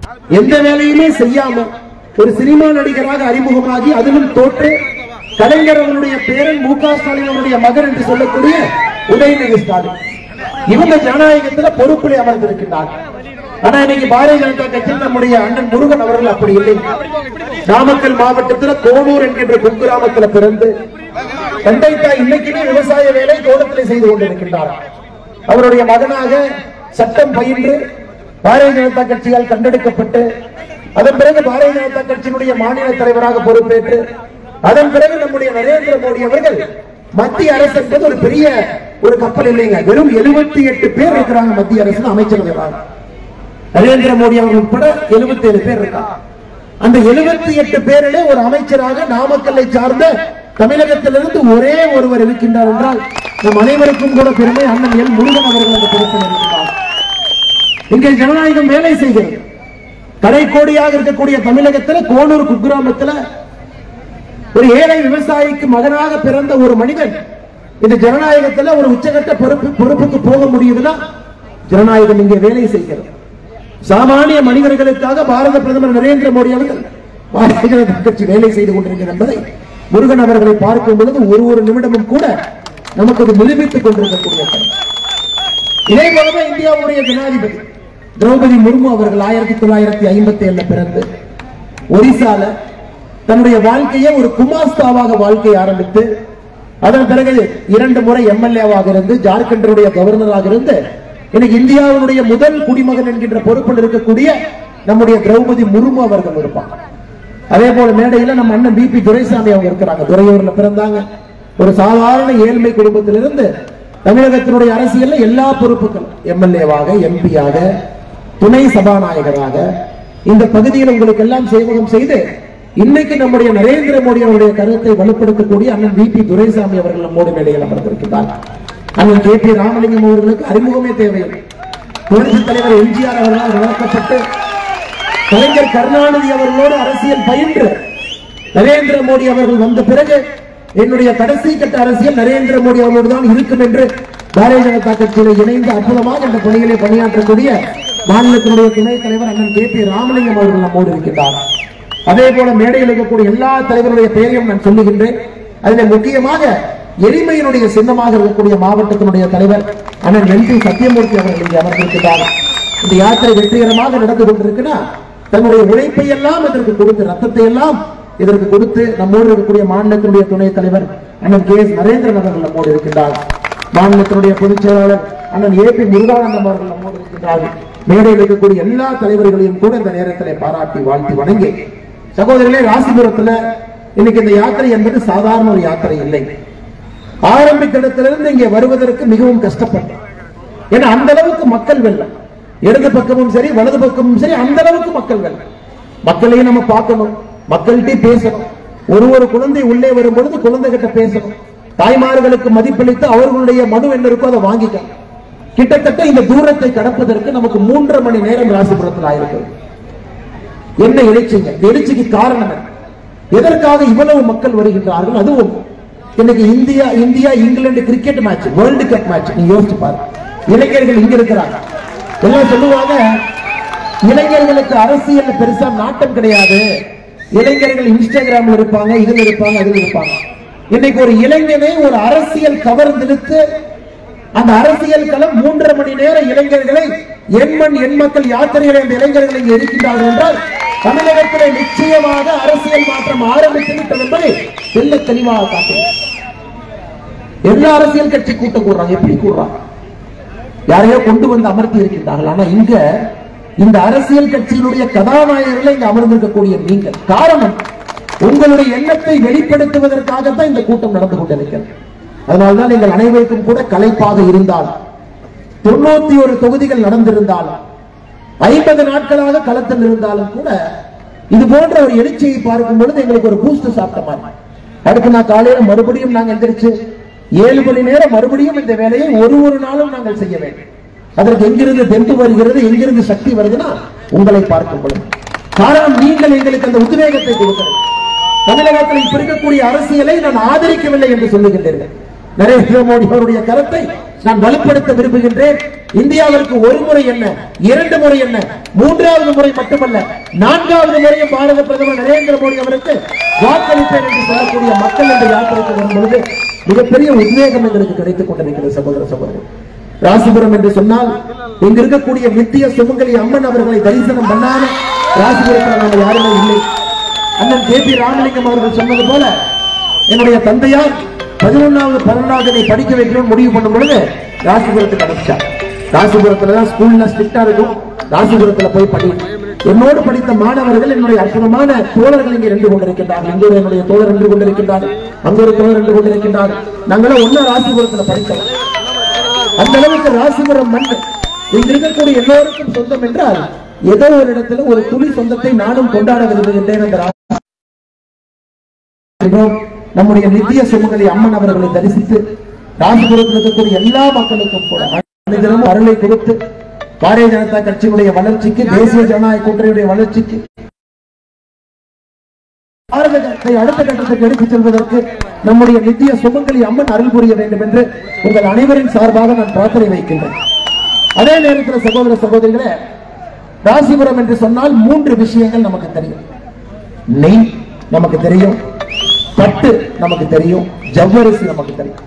எந்த வேலையுமே செய்யாம ஒரு சினிமா நடிகராக அறிமுகமாகி அதிலும் தோற்று கலைஞர் அவருடைய பேரன் மு க ஸ்டாலின் அவருடைய மகன் என்று சொல்லக்கூடிய உதயநிதி ஸ்டாலின் இவங்க ஜனநாயகத்துல பொறுப்பிலே அமர்ந்திருக்கின்றார் ஆனா இன்னைக்கு பாரதிய ஜனதா கட்சியில் நம்முடைய அண்ணன் முருகன் அவர்கள் அப்படி இல்லை நாமக்கல் மாவட்டத்துல கோனூர் என்கின்ற குக்கிராமத்துல பிறந்து தந்தை தாய் இன்னைக்குமே விவசாய வேலை தோட்டத்திலே செய்து கொண்டிருக்கின்றார் அவருடைய மகனாக சட்டம் பயின்று பாரதிய ஜனதா கட்சியால் கண்டெடுக்கப்பட்டு அதன் பிறகு பாரதிய ஜனதா கட்சியினுடைய மாநில தலைவராக பொறுப்பேற்று அதன் பிறகு நம்முடைய நரேந்திர மோடி அவர்கள் மத்திய அரசு என்பது ஒரு பெரிய ஒரு கப்பல் இல்லைங்க வெறும் 78 எட்டு பேர் இருக்கிறாங்க மத்திய அரசு அமைச்சர்கள் நரேந்திர மோடி அவர்கள் உட்பட 77 பேர் இருக்காங்க அந்த 78 எட்டு பேரிலே ஒரு அமைச்சராக நாமக்கல்லை சார்ந்த தமிழகத்திலிருந்து ஒரே ஒருவர் இருக்கின்றார் என்றால் நம் அனைவருக்கும் கூட பெருமை அண்ணன் எல் முருகன் அவர்கள் அந்த பொறுப்பில் இருக்கிறார் இங்கே ஜனநாயகம் வேலை செய்கிறது கடைக்கோடியாக இருக்கக்கூடிய தமிழகத்துல கோனூர் குக்கிராமத்துல ஒரு ஏழை விவசாயிக்கு மகனாக பிறந்த ஒரு மனிதன் இந்த ஜனநாயகத்துல ஒரு உச்சகட்ட பொறுப்பு பொறுப்புக்கு போக முடியுதுன்னா ஜனநாயகம் இங்கே வேலை செய்கிறது சாமானிய மனிதர்களுக்காக பாரத பிரதமர் நரேந்திர மோடி அவர்கள் பாரதிய ஜனதா கட்சி வேலை செய்து கொண்டிருக்கிறது என்பதை முருகன் அவர்களை பார்க்கும் பொழுது ஒரு ஒரு நிமிடமும் கூட நமக்கு அது நிரூபித்துக் கொண்டிருக்கக்கூடிய கருத்து. இதே போலவே இந்தியாவுடைய ஜனாதிபதி திரௌபதி முர்மு அவர்கள் ஆயிரத்தி தொள்ளாயிரத்தி ஐம்பத்தி ஏழுல பிறந்து ஒரிசால தன்னுடைய வாழ்க்கையை ஒரு குமாஸ்தாவாக வாழ்க்கை ஆரம்பித்து அதன் பிறகு இரண்டு முறை எம்எல்ஏவாக இருந்து ஜார்க்கண்டுடைய கவர்னராக இருந்து இன்னைக்கு இந்தியாவினுடைய முதல் குடிமகன் என்கின்ற பொறுப்பில் இருக்கக்கூடிய நம்முடைய திரௌபதி முர்மு அவர்கள் இருப்பாங்க அதே போல மேடையில நம்ம அண்ணன் பிபி துரைசாமி அவங்க இருக்கிறாங்க துறையூர்ல பிறந்தாங்க ஒரு சாதாரண ஏழ்மை குடும்பத்திலிருந்து தமிழகத்தினுடைய அரசியல்ல எல்லா பொறுப்புகளும் எம்எல்ஏவாக எம்பியாக துணை சபாநாயகராக இந்த பகுதியில் உங்களுக்கு எல்லாம் சேவகம் செய்து இன்னைக்கு நம்முடைய நரேந்திர மோடி அவருடைய கருத்தை வலுப்படுத்தக்கூடிய அண்ணன் விபி துரைசாமி அவர்கள் நம்மோடு மேடையில் அமர்ந்திருக்கிறார் அண்ணன் கே பி ராமலிங்கம் அவர்களுக்கு அறிமுகமே தேவையில்லை புரட்சித் தலைவர் எம்ஜிஆர் அவர்களால் வளர்க்கப்பட்டு கலைஞர் கருணாநிதி அவர்களோடு அரசியல் பயின்று நரேந்திர மோடி அவர்கள் வந்த பிறகு என்னுடைய கடைசி கட்ட அரசியல் நரேந்திர மோடி அவர்களோடு தான் இருக்கும் என்று பாரதிய ஜனதா கட்சியில் இணைந்து அற்புதமாக இந்த பணிகளை பணியாற்றக்கூடிய மாநிலத்தினுடைய துணைத் தலைவர் அண்ணன் கே பி ராமலிங்கம் அவர்கள் நம்மோடு இருக்கின்றார் அதே போல மேடையில் இருக்கக்கூடிய எல்லா தலைவருடைய பெயரையும் நான் சொல்லுகின்றேன் அதில் முக்கியமாக எளிமையினுடைய சின்னமாக இருக்கக்கூடிய மாவட்டத்தினுடைய தலைவர் அண்ணன் என் பி சத்தியமூர்த்தி அவர்கள் இங்கே அமர்ந்திருக்கிறார் இந்த யாத்திரை வெற்றிகரமாக நடந்து கொண்டிருக்குன்னா தன்னுடைய உழைப்பை எல்லாம் இதற்கு கொடுத்து ரத்தத்தை எல்லாம் இதற்கு கொடுத்து நம்மோடு இருக்கக்கூடிய மாநிலத்தினுடைய துணைத் தலைவர் அண்ணன் கே எஸ் நரேந்திரன் அவர்கள் நம்மோடு இருக்கின்றார் மாநிலத்தினுடைய பொதுச் செயலாளர் அண்ணன் ஏ பி முருகானந்தம் அவர்கள் நம்மோடு இருக்கின்றார்கள் மேடையில் இருக்கக்கூடிய எல்லா தலைவர்களையும் கூட இந்த நேரத்திலே பாராட்டி வாழ்த்தி வணங்கி சகோதரர்களே ராசிபுரத்துல இன்னைக்கு இந்த யாத்திரை என்பது சாதாரண ஒரு யாத்திரை இல்லை ஆரம்பித்த இடத்திலிருந்து இங்கே வருவதற்கு மிகவும் கஷ்டப்பட்டோம் ஏன்னா அந்த அளவுக்கு மக்கள் வெள்ளம் இடது பக்கமும் சரி வலது பக்கமும் சரி அந்த அளவுக்கு மக்கள் வெள்ளம் மக்களையும் நம்ம பார்க்கணும் மக்கள்கிட்ட பேசணும் ஒரு ஒரு குழந்தை உள்ளே வரும் பொழுது குழந்தை கிட்ட பேசணும் தாய்மார்களுக்கு மதிப்பளித்து அவர்களுடைய மனு என்ன இருக்கோ அதை வாங்கிக்கணும் கிட்டத்தட்ட இந்த தூரத்தை கடப்பதற்கு நமக்கு மூன்றரை மணி நேரம் ராசிபுரத்தில் ஆயிருக்கு என்ன எழுச்சிங்க இந்த எழுச்சிக்கு காரணம் என்ன எதற்காக இவ்வளவு மக்கள் வருகின்றார்கள் அதுவும் இன்னைக்கு இந்தியா இந்தியா இங்கிலாந்து cricket match world cup match நீங்க யோசிச்சு பாருங்க இளைஞர்கள் இங்க இருக்கிறாங்க எல்லாம் சொல்லுவாங்க இளைஞர்களுக்கு அரசியல் பெருசா நாட்டம் கிடையாது இளைஞர்கள் இன்ஸ்டாகிராம்ல இருப்பாங்க இதுல இருப்பாங்க அதுல இருப்பாங்க இன்னைக்கு ஒரு இளைஞனை ஒரு அரசியல் கவர்ந்தெடுத்து அந்த அரசியல் களம் மூன்றரை மணி நேர இளைஞர்களை எண்மண் எண் மக்கள் யாத்திரையில் இந்த இளைஞர்கள் இங்கே இருக்கின்றார்கள் என்றால் தமிழகத்திலே நிச்சயமாக அரசியல் மாற்றம் ஆரம்பித்து விட்டது என்பதை தெல்ல தெளிவாக காட்டுகிறது எல்லா அரசியல் கட்சி கூட்டம் கூடுறாங்க எப்படி கூடுறாங்க யாரையோ கொண்டு வந்து அமர்த்தி இருக்கின்றார்கள் ஆனா இங்க இந்த அரசியல் கட்சியினுடைய கதாநாயகர்களை இங்க அமர்ந்திருக்கக்கூடிய நீங்கள் காரணம் உங்களுடைய எண்ணத்தை வெளிப்படுத்துவதற்காகத்தான் இந்த கூட்டம் நடந்து கொண்டிருக்கிறது அதனால்தான் நீங்கள் அனைவருக்கும் கூட கலைப்பாக இருந்தால் தொண்ணூத்தி ஒரு தொகுதிகள் நடந்திருந்தால் ஐம்பது நாட்களாக களத்தில் இருந்தாலும் கூட இது போன்ற ஒரு எழுச்சியை பார்க்கும் பொழுது எங்களுக்கு ஒரு பூஸ்ட் சாப்பிட்ட மாதிரி அடுத்து நான் காலையில மறுபடியும் நாங்கள் எந்திரிச்சு ஏழு மணி நேரம் மறுபடியும் இந்த வேலையை ஒரு ஒரு நாளும் நாங்கள் செய்ய வேண்டும் அதற்கு எங்கிருந்து தெம்பு வருகிறது எங்கிருந்து சக்தி வருதுன்னா உங்களை பார்க்கும் பொழுது காரணம் நீங்கள் எங்களுக்கு அந்த உத்வேகத்தை கொடுக்கிறது தமிழகத்தில் இப்ப இருக்கக்கூடிய அரசியலை நான் ஆதரிக்கவில்லை என்று சொல்லுகின்றீர்கள் நரேந்திர மோடி அவருடைய கருத்தை நான் வலுப்படுத்த விரும்புகின்றேன் இந்தியாவிற்கு ஒரு முறை என்ன இரண்டு முறை என்ன மூன்றாவது முறை மட்டுமல்ல நான்காவது முறையும் பாரத பிரதமர் நரேந்திர மோடி அவருக்கு வாக்களிப்பேன் என்று சொல்லக்கூடிய மக்கள் இந்த யாத்திரைக்கு வரும் பொழுது மிகப்பெரிய உத்வேகம் எங்களுக்கு கிடைத்துக் கொண்டிருக்கிறது சகோதர சகோதரி ராசிபுரம் என்று சொன்னால் இங்க இருக்கக்கூடிய நித்திய சுமங்கலி அம்மன் அவர்களை தரிசனம் பண்ணாம ராசிபுரத்தில் நம்ம யாருமே இல்லை அண்ணன் கே பி ராமலிங்கம் அவர்கள் சொன்னது போல என்னுடைய தந்தையார் பதினொன்னாவது பன்னெண்டாவது என்னை படிக்க வைக்கணும்னு முடிவு பண்ணும் பொழுது ராசிபுரத்துக்கு அனுப்பிச்சார் ராசிபுரத்துல தான் ஸ்கூல்ல ஸ்ட்ரிக்டா இருக்கும் ராசிபுரத்துல போய் படி என்னோடு படித்த மாணவர்கள் என்னுடைய அற்புதமான தோழர்கள் இங்கே நின்று கொண்டிருக்கின்றார்கள் இங்கே ஒரு என்னுடைய தோழர் நின்று கொண்டிருக்கின்றார் அங்க ஒரு தோழர் நின்று கொண்டிருக்கின்றார் நாங்களும் ஒன்னா ராசிபுரத்துல படித்தோம் அந்த அளவுக்கு ராசிபுரம் மண் இங்க இருக்கக்கூடிய எல்லோருக்கும் சொந்தம் என்றால் ஏதோ ஒரு இடத்துல ஒரு துளி சொந்தத்தை நானும் கொண்டாட விரும்புகின்றேன் அந்த ராசி இருக்கிறோம். நம்முடைய நித்திய சுமங்கலி அம்மன் அவர்களை தரிசித்து ராசிபுரத்தில் இருக்கக்கூடிய எல்லா மக்களுக்கும் கூட மனிதனும் அருளை கொடுத்து பாரதிய ஜனதா கட்சியினுடைய வளர்ச்சிக்கு தேசிய ஜனநாயக கூட்டணியுடைய வளர்ச்சிக்கு பாரத கட்டத்தை அடுத்த கட்டத்துக்கு எடுத்துச் செல்வதற்கு நம்முடைய நித்திய சுமங்கலி அம்மன் அருள் புரிய வேண்டும் என்று உங்கள் அனைவரின் சார்பாக நான் பிரார்த்தனை வைக்கின்றேன் அதே நேரத்தில் சகோதர சகோதரிகளே ராசிபுரம் என்று சொன்னால் மூன்று விஷயங்கள் நமக்கு தெரியும் நெய் நமக்கு தெரியும் பட்டு நமக்கு தெரியும் ஜவ்வரிசி நமக்கு தெரியும்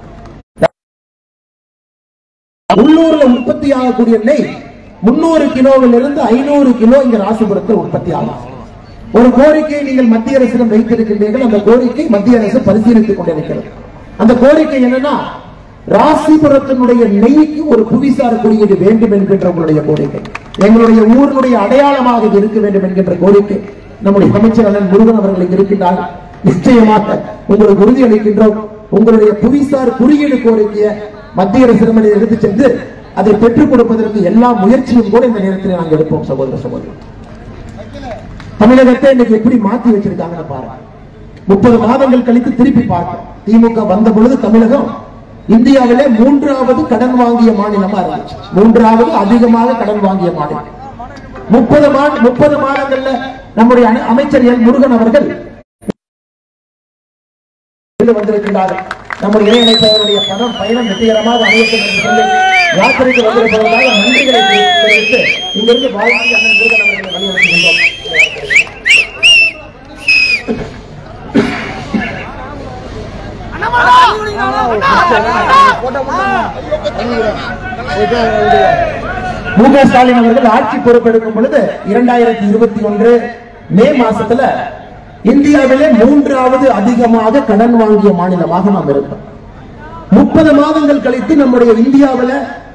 உள்ளூர்ல உற்பத்தி ஆகக்கூடிய நெய் முன்னூறு கிலோவில் இருந்து ஐநூறு கிலோ இங்க ராசிபுரத்தில் உற்பத்தி ஆகும் ஒரு கோரிக்கையை நீங்கள் மத்திய அரசிடம் வைத்திருக்கின்றீர்கள் அந்த கோரிக்கை மத்திய அரசு பரிசீலித்துக் கொண்டிருக்கிறது அந்த கோரிக்கை என்னன்னா ராசிபுரத்தினுடைய நெய்க்கு ஒரு புவிசார் குறியீடு வேண்டும் என்கின்ற உங்களுடைய கோரிக்கை எங்களுடைய ஊரினுடைய அடையாளமாக இது இருக்க வேண்டும் என்கின்ற கோரிக்கை நம்முடைய அமைச்சர் அண்ணன் முருகன் அவர்களுக்கு இருக்கின்றார் நிச்சயமாக உங்களுக்கு உறுதி அளிக்கின்றோம் உங்களுடைய புவிசார் குறியீடு கோரிக்கையை மத்திய அரசிடம் எடுத்து சென்று அதை பெற்றுக் கொடுப்பதற்கு எல்லா முயற்சியும் கூட இந்த நேரத்தில் நாங்கள் எடுப்போம் சகோதர சகோதரி தமிழகத்தை இன்னைக்கு எப்படி மாத்தி வச்சிருக்காங்கன்னு பாருங்க முப்பது மாதங்கள் கழித்து திருப்பி பார்க்க திமுக வந்த பொழுது தமிழகம் இந்தியாவிலே மூன்றாவது கடன் வாங்கிய மாநிலமா இருந்துச்சு மூன்றாவது அதிகமாக கடன் வாங்கிய மாநிலம் முப்பது மாத முப்பது மாதங்கள்ல நம்முடைய அணை- அமைச்சர் எல் முருகன் அவர்கள் வெளியே வந்திருக்கின்றார்கள் நம்முடைய இணையமைச்சருடைய பணம் பயணம் வெற்றிகரமாக அமையட்டும் என்று சொல்லி யாத்திரைக்கு வந்திருப்பதற்காக நன்றிகளை தெரிவித்து இங்கிருந்து வாழ்க்கை அண்ணன் முருகன் அவர்களை வழிநடத்துகின்றோம் மு க ஸ்டாலின் அவர்கள் ஆட்சி பொறுப்பெடுக்கும் பொழுது இரண்டாயிரத்தி இருபத்தி ஒன்று மே மாசத்துல இந்தியாவிலே மூன்றாவது அதிகமாக கடன் வாங்கிய மாநிலமாக நாம் இருக்கோம் முப்பது மாதங்கள் கழித்து நம்முடைய இந்தியாவில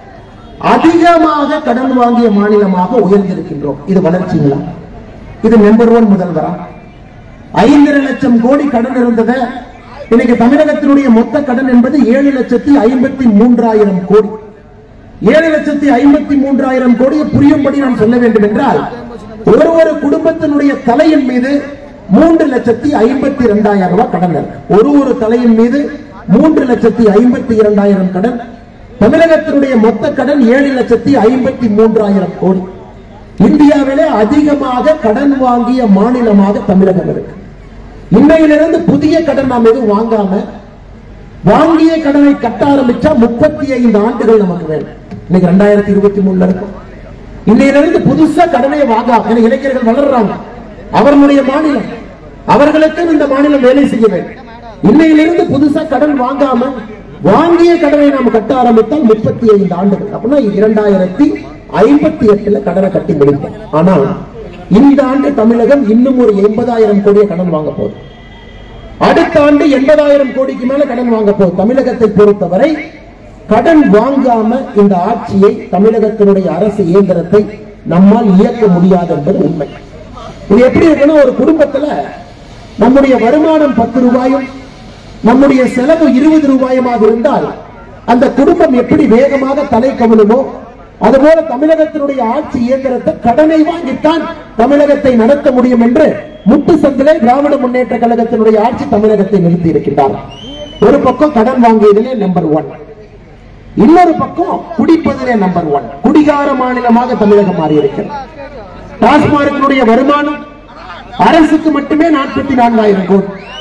அதிகமாக கடன் வாங்கிய மாநிலமாக உயர்ந்திருக்கின்றோம் இது வளர்ச்சிங்களா இது நம்பர் ஒன் முதல்வரா ஐந்தரை லட்சம் கோடி கடன் இருந்தத இன்னைக்கு தமிழகத்தினுடைய மொத்த கடன் என்பது ஏழு லட்சத்தி ஐம்பத்தி மூன்றாயிரம் கோடி ஏழு லட்சத்தி ஐம்பத்தி மூன்றாயிரம் கோடியை புரியும்படி நான் சொல்ல வேண்டும் என்றால் ஒரு ஒரு குடும்பத்தினுடைய தலையின் மீது மூன்று லட்சத்தி ஐம்பத்தி இரண்டாயிரம் ரூபாய் கடன் இருக்கு ஒரு ஒரு தலையின் மீது மூன்று லட்சத்தி ஐம்பத்தி இரண்டாயிரம் கடன் தமிழகத்தினுடைய மொத்த கடன் ஏழு லட்சத்தி ஐம்பத்தி மூன்றாயிரம் கோடி இந்தியாவிலே அதிகமாக கடன் வாங்கிய மாநிலமாக தமிழகம் இருக்கு இன்னையிலிருந்து புதிய கடன் நாம் எதுவும் வாங்காம வாங்கிய கடனை கட்ட ஆரம்பிச்சா முப்பத்தி ஐந்து ஆண்டுகள் நமக்கு வேணும் இன்னைக்கு ரெண்டாயிரத்தி இருபத்தி மூணுல இருக்கும் இன்னையிலிருந்து புதுசா கடனை வாங்காம ஏன்னா இளைஞர்கள் வளர்றாங்க அவர்களுடைய மாநிலம் அவர்களுக்கும் இந்த மாநிலம் வேலை செய்ய வேண்டும் இன்னையிலிருந்து புதுசா கடன் வாங்காம வாங்கிய கடனை நாம் கட்ட ஆரம்பித்தால் முப்பத்தி ஐந்து ஆண்டுகள் அப்படின்னா இரண்டாயிரத்தி ஐம்பத்தி எட்டுல கடனை கட்டி முடிப்போம் ஆனால் இந்த ஆண்டு தமிழகம் இன்னும் ஒரு எண்பதாயிரம் கோடியை கடன் வாங்க போகுது அடுத்த ஆண்டு எண்பதாயிரம் கோடிக்கு மேல கடன் வாங்க போகுது தமிழகத்தை பொறுத்தவரை கடன் வாங்காம இந்த ஆட்சியை தமிழகத்தினுடைய அரசு இயந்திரத்தை நம்மால் இயக்க முடியாது என்பது உண்மை இது எப்படி இருக்குன்னா ஒரு குடும்பத்துல நம்முடைய வருமானம் பத்து ரூபாயும் நம்முடைய செலவு இருபது ரூபாயுமாக இருந்தால் அந்த குடும்பம் எப்படி வேகமாக தலை கவிழுமோ அதுபோல தமிழகத்தினுடைய ஆட்சி இயந்திரத்தை கடனை வாங்கித்தான் தமிழகத்தை நடத்த முடியும் என்று முட்டு சந்திலே திராவிட முன்னேற்ற கழகத்தினுடைய ஆட்சி தமிழகத்தை நிறுத்தி இருக்கின்றார் ஒரு பக்கம் கடன் வாங்கியதிலே நம்பர் ஒன் இன்னொரு பக்கம் குடிப்பதிலே நம்பர் ஒன் குடிகார மாநிலமாக தமிழகம் மாறி இருக்கிறது டாஸ்மார்க்கினுடைய வருமானம் அரசுக்கு மட்டுமே நாற்பத்தி நான்காயிரம் கோடி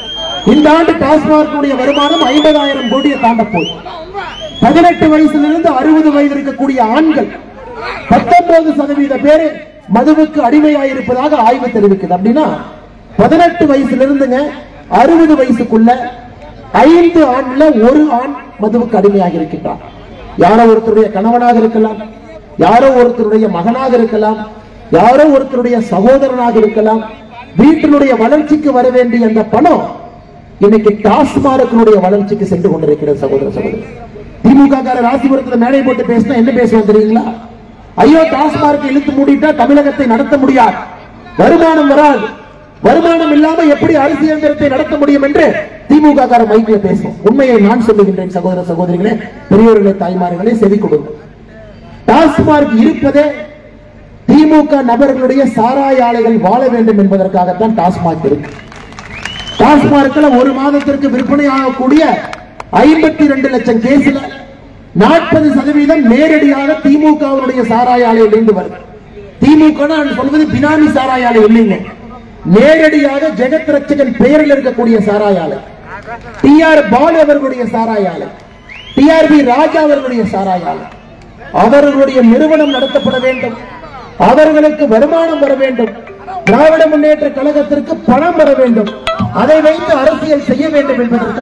இந்த ஆண்டு டாஸ்மார்க்குடைய வருமானம் ஐம்பதாயிரம் கோடியை தாண்ட போகுது பதினெட்டு வயசிலிருந்து அறுபது வயது இருக்கக்கூடிய ஆண்கள் பத்தொன்பது சதவீத பேர் மதுவுக்கு அடிமையாயிருப்பதாக ஆய்வு தெரிவிக்குது அப்படின்னா பதினெட்டு வயசுல இருந்துங்க அறுபது வயசுக்குள்ள ஐந்து ஆண்ல ஒரு ஆண் மதுவுக்கு அடிமையாக இருக்கின்றார் யாரோ ஒருத்தருடைய கணவனாக இருக்கலாம் யாரோ ஒருத்தருடைய மகனாக இருக்கலாம் யாரோ ஒருத்தருடைய சகோதரனாக இருக்கலாம் வீட்டினுடைய வளர்ச்சிக்கு வர வேண்டிய அந்த பணம் இன்னைக்கு டாஸ்மார்க்கினுடைய வளர்ச்சிக்கு சென்று கொண்டிருக்கிறது சகோதர சகோதரி திமுக கார ராசிபுரத்துல மேடை போட்டு பேசினா என்ன பேசுவோம் தெரியுங்களா ஐயோ டாஸ்மார்க் இழுத்து மூடிட்டா தமிழகத்தை நடத்த முடியாது வருமானம் வராது வருமானம் இல்லாம எப்படி அரசு இயந்திரத்தை நடத்த முடியும் என்று திமுக கார மைக்கில் பேசும் உண்மையை நான் சொல்லுகின்றேன் சகோதர சகோதரிகளே பெரியோர்களே தாய்மார்களே செவி கொடுங்க டாஸ்மார்க் இருப்பதே திமுக நபர்களுடைய சாராய ஆலைகள் வாழ வேண்டும் என்பதற்காகத்தான் டாஸ்மார்க் இருக்கு டாஸ்மார்க்ல ஒரு மாதத்திற்கு விற்பனை ஆகக்கூடிய ஐம்பத்தி ரெண்டு லட்சம் கேஸ்ல நாற்பது சதவீதம் நேரடியாக திமுகவுடைய சாராய ஆலையிலிருந்து வருது திமுக நான் சொல்வது பினாமி சாராய ஆலை இல்லைங்க நேரடியாக ஜெகத் ரட்சகன் பெயரில் இருக்கக்கூடிய சாராய ஆலை டி ஆர் பாலு அவர்களுடைய சாராய ஆலை டி ஆர் பி ராஜா அவர்களுடைய சாராய ஆலை அவர்களுடைய நிறுவனம் நடத்தப்பட வேண்டும் அவர்களுக்கு வருமானம் வர வேண்டும் திராவிட முன்னேற்ற கழகத்திற்கு பணம் வர வேண்டும் அதை வைத்து அரசியல் செய்ய வேண்டும் என்பதற்கு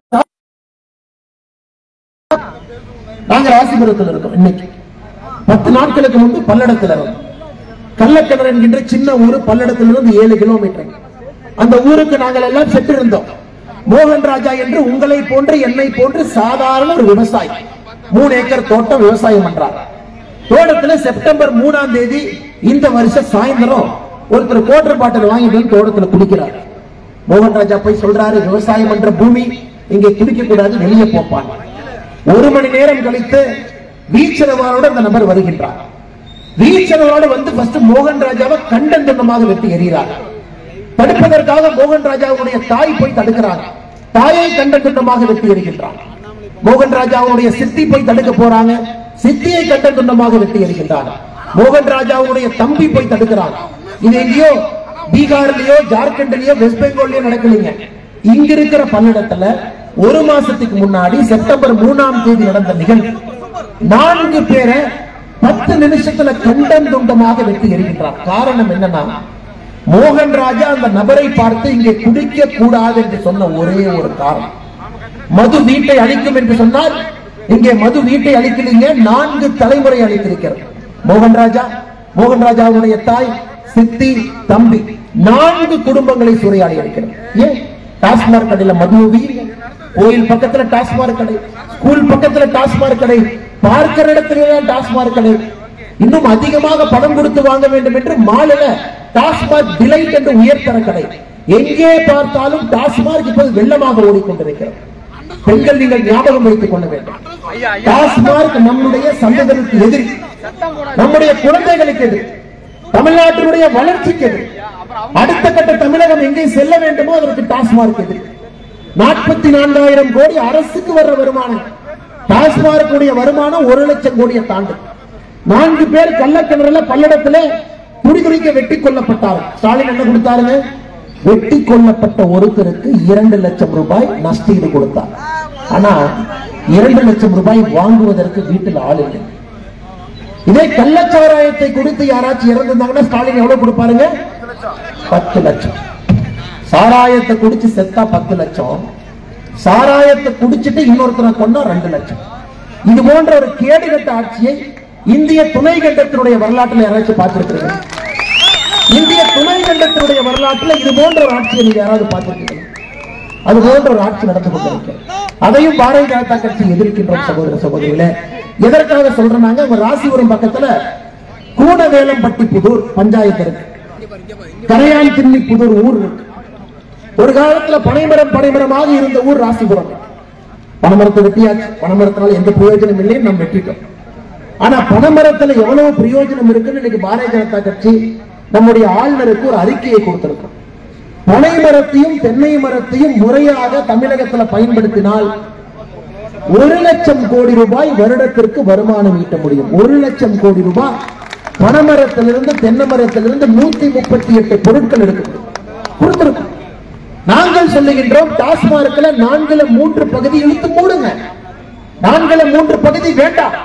நாங்க ராசிபுரத்தில் இருக்கோம் இன்னைக்கு பத்து நாட்களுக்கு முன்பு பல்லடத்தில் இருக்கோம் கள்ளக்கிணறு என்கின்ற சின்ன ஊரு பல்லடத்திலிருந்து ஏழு கிலோமீட்டர் அந்த ஊருக்கு நாங்கள் எல்லாம் சென்றிருந்தோம் மோகன் ராஜா என்று உங்களை போன்று என்னை போன்று சாதாரண ஒரு விவசாயி மூணு ஏக்கர் தோட்டம் விவசாயம் பண்றார் தோட்டத்துல செப்டம்பர் மூணாம் தேதி இந்த வருஷம் சாயந்தரம் ஒருத்தர் கோட்டர் பாட்டில் வாங்கிட்டு வந்து தோட்டத்துல குடிக்கிறார் மோகன் ராஜா போய் சொல்றாரு விவசாயம் பண்ற பூமி இங்கே குடிக்க கூடாது வெளியே போப்பான் ஒரு மணி நேரம் கழித்து வீச்சரவாரோடு அந்த நபர் வருகின்றார் வீச்சரவாரோடு வந்து ஃபர்ஸ்ட் மோகன் ராஜாவை கண்டன் துண்டமாக வெட்டி எறிகிறார் தடுப்பதற்காக மோகன் ராஜாவுடைய தாய் போய் தடுக்கிறாங்க தாயை கண்டன் துண்டமாக வெட்டி எறிகின்றார் மோகன் ராஜாவுடைய சித்தி போய் தடுக்க போறாங்க சித்தியை கண்டன் துண்டமாக வெட்டி எறிகின்றார் மோகன் ராஜாவுடைய தம்பி போய் தடுக்கிறார் இது எங்கேயோ பீகார்லயோ ஜார்க்கண்ட்லயோ வெஸ்ட் பெங்கால்லயோ நடக்கலைங்க இங்க இருக்கிற பல்லடத்துல ஒரு மாசத்துக்கு முன்னாடி செப்டம்பர் மூணாம் தேதி நடந்த நிகழ்வு நான்கு பேரை பத்து நிமிஷத்துல கண்டம் துண்டமாக வெட்டி எறிகின்றார் காரணம் என்னன்னா மோகன் ராஜா அந்த நபரை பார்த்து இங்கே குடிக்க கூடாது என்று சொன்ன ஒரே ஒரு காரணம் மது வீட்டை அழிக்கும் என்று சொன்னால் இங்கே மது வீட்டை அழிக்கலீங்க நான்கு தலைமுறை அழித்திருக்கிறது மோகன் ராஜா மோகன் ராஜாவுடைய தாய் சித்தி தம்பி நான்கு குடும்பங்களை சூறையாடி இருக்கிறது ஏன் டாஸ்மாக் கடையில மது வீங்க கோயில் பக்கத்துல டாஸ்மாக் கடை ஸ்கூல் பக்கத்துல டாஸ்மாக் கடை பார்க்கிற இடத்துல டாஸ்மாக் கடை இன்னும் அதிகமாக பணம் கொடுத்து வாங்க வேண்டும் என்று மாலில டாஸ்மாக் டிலைட் என்று உயர்தர கடை எங்கே பார்த்தாலும் டாஸ்மாக் இப்போது வெள்ளமாக ஓடிக்கொண்டிருக்கிறது பெண்கள் நீங்கள் ஞாபகம் வைத்துக் கொள்ள வேண்டும் டாஸ்மாக் நம்முடைய சந்ததிகளுக்கு எதிரி நம்முடைய குழந்தைகளுக்கு எதிரி தமிழ்நாட்டினுடைய வளர்ச்சிக்கு எதிரி அடுத்த கட்ட தமிழகம் எங்கே செல்ல வேண்டுமோ அதற்கு டாஸ்மாக் எதிரி நாற்பத்தி நான்காயிரம் கோடி அரசுக்கு வர்ற வருமானம் டாஸ்மாக் உடைய வருமானம் ஒரு லட்சம் கோடியை தாண்டும் நான்கு பேர் கள்ளக்கிணறுல பல்லடத்துல துடிதுடிக்க வெட்டி கொல்லப்பட்டார் ஸ்டாலின் என்ன கொடுத்தாருங்க வெட்டி கொல்லப்பட்ட ஒருத்தருக்கு இரண்டு லட்சம் ரூபாய் நஷ்டீடு கொடுத்தார் ஆனா இரண்டு லட்சம் ரூபாய் வாங்குவதற்கு வீட்டில் ஆள் இல்லை இதே கள்ளச்சாராயத்தை கொடுத்து யாராச்சும் இறந்திருந்தாங்கன்னா ஸ்டாலின் எவ்வளவு கொடுப்பாருங்க பத்து லட்சம் சாராயத்தை குடிச்சு செத்தா பத்து லட்சம் சாராயத்தை குடிச்சிட்டு இன்னொருத்தனை கொண்டா ரெண்டு லட்சம் இது போன்ற ஒரு கேடுகட்ட ஆட்சியை இந்திய துணை கண்டத்தினுடைய வரலாற்றில் யாராச்சும் பார்த்திருக்கிறீங்க இந்திய துணை கண்டத்தினுடைய வரலாற்றில் இது போன்ற ஒரு ஆட்சியை நீங்க யாராவது பார்த்திருக்கீங்க அது போன்ற ஒரு ஆட்சி நடந்து கொண்டிருக்கிறது அதையும் பாரதிய ஜனதா கட்சி எதிர்க்கின்றோம் சகோதர சகோதரிகளே எதற்காக சொல்றாங்க உங்க ராசிபுரம் பக்கத்துல கூடவேலம்பட்டி புதூர் பஞ்சாயத்து இருக்கு கரையான் திண்ணி புதூர் ஊர் இருக்கு ஒரு காலத்துல பனைமரம் பனைமரமாக இருந்த ஊர் ராசிபுரம் பனைமரத்தை வெட்டியாச்சு பனைமரத்தினால எந்த பிரயோஜனம் இல்லைன்னு நம்ம வெட்டிட்டோம் ஆனா பனைமரத்துல எவ்வளவு பிரயோஜனம் இருக்குன்னு இன்னைக்கு பாரதிய ஜனதா கட்சி நம்முடைய ஆளுநருக்கு ஒரு அறிக்கையை கொடுத்திருக்கோம் பனை மரத்தையும் தென்னை மரத்தையும் முறையாக தமிழகத்துல பயன்படுத்தினால் ஒரு லட்சம் கோடி ரூபாய் வருடத்திற்கு வருமானம் ஈட்ட முடியும் ஒரு லட்சம் கோடி ரூபாய் பனைமரத்திலிருந்து தென்னை மரத்திலிருந்து நூத்தி முப்பத்தி எட்டு பொருட்கள் எடுக்க முடியும் கொடுத்திருக்கோம் நாங்கள் சொல்லுகின்றோம் டாஸ்மார்க்ல நான்குல மூன்று பகுதி இழுத்து மூடுங்க நான்குல மூன்று பகுதி வேண்டாம்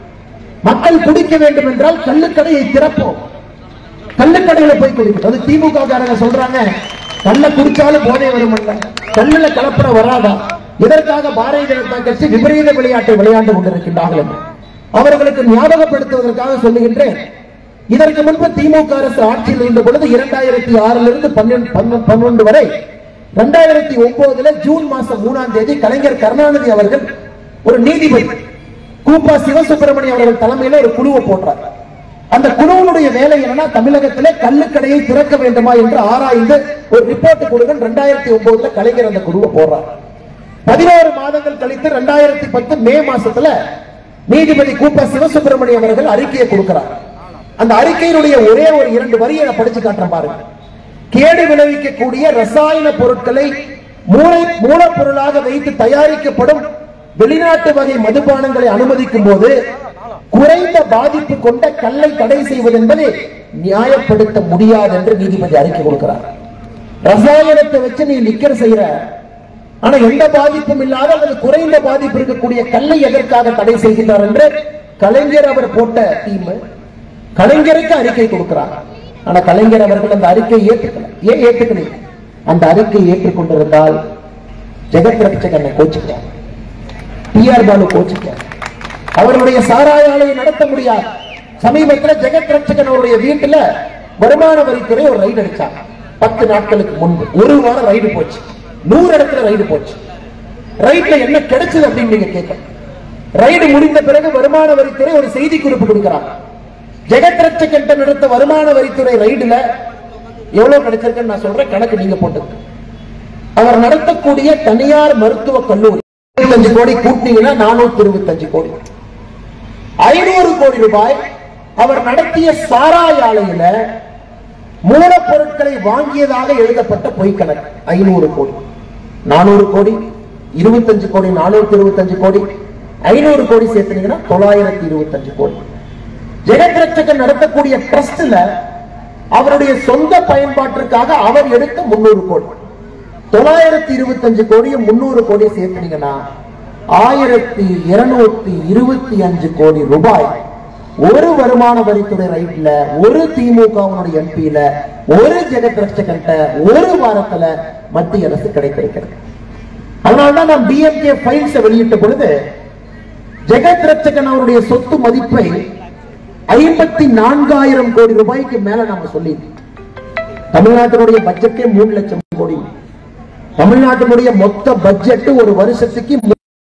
மக்கள் குடிக்க வேண்டும் என்றால் கள்ளுக்கடையை திறப்போம் கள்ளுக்கடையில போய் குடிக்கணும் அது திமுக காரங்க சொல்றாங்க கள்ள குடிச்சாலும் போதை வரும் கல்லுல கலப்படம் வராதா இதற்காக பாரதிய ஜனதா கட்சி விபரீத விளையாட்டை விளையாண்டு கொண்டிருக்கின்றார்கள் என்று. அவர்களுக்கு ஞாபகப்படுத்துவதற்காக சொல்லுகின்றேன் இதற்கு முன்பு திமுக அரசு ஆட்சியில் இருந்த பொழுது இரண்டாயிரத்தி ஆறுல இருந்து பன்னெண்டு பன்னெண்டு வரை இரண்டாயிரத்தி ஒன்பதுல ஜூன் மாசம் மூணாம் தேதி கலைஞர் கருணாநிதி அவர்கள் ஒரு நீதிபதி கூப்பா சிவசுப்பிரமணியம் அவர்கள் தலைமையில ஒரு குழுவை போட்டார் அந்த குழுவினுடைய வேலை என்னன்னா தமிழகத்திலே கள்ளுக்கடையை திறக்க வேண்டுமா என்று ஆராய்ந்து ஒரு ரிப்போர்ட் கொடுங்க ரெண்டாயிரத்தி ஒன்பதுல கலைஞர் அந்த குழுவை போடுறார் பதினோரு மாதங்கள் கழித்து ரெண்டாயிரத்தி பத்து மே மாசத்துல நீதிபதி கூப்பா சிவசுப்பிரமணியம் அவர்கள் அறிக்கையை கொடுக்கிறார் அந்த அறிக்கையினுடைய ஒரே ஒரு இரண்டு வரியை நான் படிச்சு காட்டுறேன் பாருங்க கேடு விளைவிக்கக்கூடிய ரசாயன பொருட்களை மூளை மூலப்பொருளாக வைத்து தயாரிக்கப்படும் வெளிநாட்டு வகை மதுபானங்களை அனுமதிக்கும் போது குறைந்த பாதிப்பு கொண்ட கல்லை தடை செய்வது என்பதை நியாயப்படுத்த முடியாது என்று நீதிபதி அறிக்கை கொடுக்கிறார் ரசாயனத்தை வச்சு நீ லிக்கர் செய்யற ஆனா எந்த பாதிப்பும் இல்லாத அல்லது குறைந்த பாதிப்பு இருக்கக்கூடிய கல்லை எதற்காக தடை செய்கின்றார் என்று கலைஞர் அவர் போட்ட டீம் கலைஞருக்கு அறிக்கை கொடுக்கிறார் ஆனா கலைஞர் அவர்கள் அந்த அறிக்கையை ஏற்றுக்கல ஏன் ஏற்றுக்கல அந்த அறிக்கையை ஏற்றுக்கொண்டிருந்தால் ஜெகத் ரட்சகனை கோச்சுக்கிறார் டிஆர் பாலு கோச்சுக்கிறார் அவருடைய சாராய ஆலையை நடத்த முடியாது சமீபத்தில் ஜெகத் ரட்சகன் அவருடைய வீட்டுல வருமான வரித்துறை ஒரு ரைடு அடிச்சாங்க பத்து நாட்களுக்கு முன்பு ஒரு வாரம் ரைடு போச்சு நூறு இடத்துல ரைடு போச்சு ரைட்ல என்ன கிடைச்சது அப்படின்னு நீங்க கேட்கணும் ரைடு முடிந்த பிறகு வருமான வரித்துறை ஒரு செய்தி குறிப்பு கொடுக்கிறாங்க ஜெகத் ரட்சகன் நடத்த வருமான வரித்துறை ரைடுல எவ்வளவு கிடைச்சிருக்குன்னு நான் சொல்றேன் கணக்கு நீங்க போட்டு அவர் நடத்தக்கூடிய தனியார் மருத்துவ கல்லூரி இருபத்தஞ்சு கோடி கூட்டினீங்கன்னா நானூத்தி இருபத்தஞ்சு கோடி ஐநூறு கோடி ரூபாய் அவர் நடத்திய சாராய ஆலையில மூலப்பொருட்களை வாங்கியதாக எழுதப்பட்ட பொய் கணக்கு ஐநூறு கோடி நானூறு கோடி இருபத்தஞ்சு கோடி நானூத்தி இருபத்தஞ்சு கோடி ஐநூறு கோடி சேர்த்துனீங்கன்னா தொள்ளாயிரத்தி இருபத்தஞ்சு கோடி ஜெகத் ரட்சகன் நடத்தக்கூடிய ட்ரஸ்ட்ல அவருடைய சொந்த பயன்பாட்டிற்காக அவர் எடுத்த முன்னூறு கோடி தொள்ளாயிரத்தி இருபத்தஞ்சு கோடியும் முன்னூறு கோடி சேர்த்துனீங்கன்னா ஆயிரத்தி இருநூத்தி இருபத்தி அஞ்சு கோடி ரூபாய் ஒரு வருமான வரித்துறை ரைட்ல ஒரு திமுகவினுடைய எம்பியில ஒரு ஜெகத் ரட்சகன்ட்ட ஒரு வாரத்துல மத்திய அரசு கிடைத்திருக்கிறது அதனால்தான் நாம் டிஎம்கே ஃபைல்ஸ் வெளியிட்ட பொழுது ஜெகத் ரட்சகன் அவருடைய சொத்து மதிப்பை ஐம்பத்தி நான்காயிரம் கோடி ரூபாய்க்கு மேல நாம சொல்லி தமிழ்நாட்டினுடைய பட்ஜெட்டே மூணு லட்சம் கோடி தமிழ்நாட்டினுடைய மொத்த பட்ஜெட் ஒரு வருஷத்துக்கு மூணு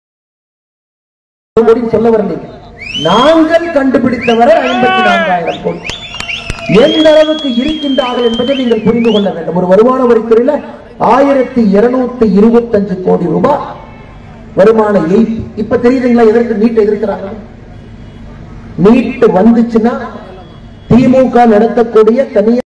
கோடி சொல்ல வரல நாங்கள் கண்டுபிடித்தவரை ஐம்பத்தி நான்காயிரம் கோடி எந்த அளவுக்கு இருக்கின்றார்கள் என்பதை நீங்கள் புரிந்து கொள்ள வேண்டும் ஒரு வருமான வரித்துறையில ஆயிரத்தி இருநூத்தி இருபத்தஞ்சு கோடி ரூபாய் வருமான எய்ப் இப்ப தெரியுதுங்களா எதற்கு நீட் எதிர்க்கிறாங்க நீட் வந்துச்சுன்னா திமுக நடத்தக்கூடிய தனியார்